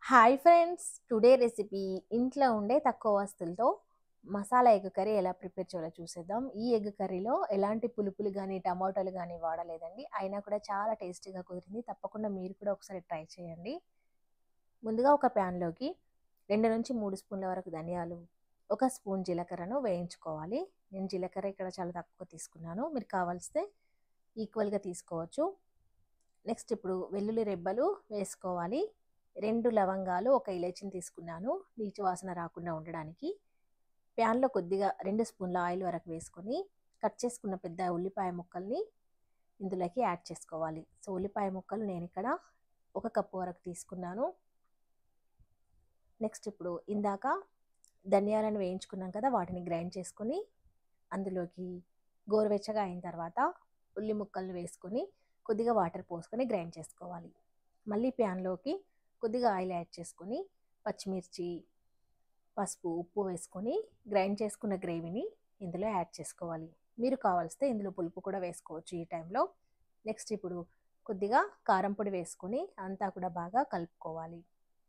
hi friends today recipe ఇంట్లో ఉండే తక్కువ వస్తువులతో మసాలా ఎగ్ కర్రీ ఎలా ప్రిపేర్ చేయాలో చూసేద్దాం ఈ ఎగ్ కర్రీలో ఎలాంటి పులుపులు కానీ టమాటోలు కానీ వాడలేదండి అయినా కూడా చాలా టేస్టీగా కుదిరింది తప్పకుండా మీరు కూడా ఒకసారి ట్రై చేయండి ముందుగా ఒక ప్యాన్లోకి రెండు నుంచి మూడు స్పూన్ల వరకు ధనియాలు ఒక స్పూన్ జీలకర్రను వేయించుకోవాలి నేను జీలకర్ర ఇక్కడ చాలా తక్కువ తీసుకున్నాను మీరు కావాల్సితే ఈక్వల్గా తీసుకోవచ్చు నెక్స్ట్ ఇప్పుడు వెల్లుల్లి రెబ్బలు వేసుకోవాలి రెండు లవంగాలు ఒక ఇలచిని తీసుకున్నాను నీచు వాసన రాకుండా ఉండడానికి ప్యాన్లో కొద్దిగా రెండు స్పూన్ల ఆయిల్ వరకు వేసుకొని కట్ చేసుకున్న పెద్ద ఉల్లిపాయ ముక్కల్ని ఇందులోకి యాడ్ చేసుకోవాలి సో ఉల్లిపాయ ముక్కలు నేను ఇక్కడ ఒక కప్పు వరకు తీసుకున్నాను నెక్స్ట్ ఇప్పుడు ఇందాక ధనియాలను వేయించుకున్నాం కదా వాటిని గ్రైండ్ చేసుకొని అందులోకి గోరువెచ్చగా అయిన తర్వాత ఉల్లి ముక్కలను వేసుకొని కొద్దిగా వాటర్ పోసుకొని గ్రైండ్ చేసుకోవాలి మళ్ళీ ప్యాన్లోకి కొద్దిగా ఆయిల్ యాడ్ చేసుకొని పచ్చిమిర్చి పసుపు ఉప్పు వేసుకొని గ్రైండ్ చేసుకున్న గ్రేవీని ఇందులో యాడ్ చేసుకోవాలి మీరు కావాల్సితే ఇందులో పులుపు కూడా వేసుకోవచ్చు ఈ టైంలో నెక్స్ట్ ఇప్పుడు కొద్దిగా కారం పొడి వేసుకొని అంతా కూడా బాగా కలుపుకోవాలి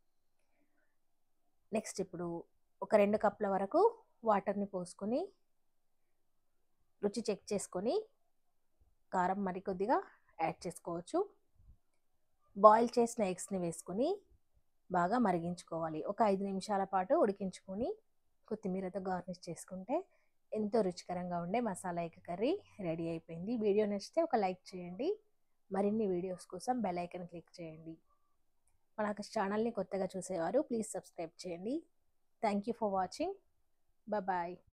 నెక్స్ట్ ఇప్పుడు ఒక రెండు కప్పుల వరకు వాటర్ని పోసుకొని రుచి చెక్ చేసుకొని కారం మరి కొద్దిగా యాడ్ చేసుకోవచ్చు బాయిల్ చేసిన ఎగ్స్ని వేసుకొని బాగా మరిగించుకోవాలి ఒక ఐదు నిమిషాల పాటు ఉడికించుకొని కొత్తిమీరతో గార్నిష్ చేసుకుంటే ఎంతో రుచికరంగా ఉండే మసాలా ఎగ్ కర్రీ రెడీ అయిపోయింది వీడియో నచ్చితే ఒక లైక్ చేయండి మరిన్ని వీడియోస్ కోసం బెల్ ఐకన్ క్లిక్ చేయండి మన ఛానల్ని కొత్తగా చూసేవారు ప్లీజ్ సబ్స్క్రైబ్ చేయండి thank you for watching bye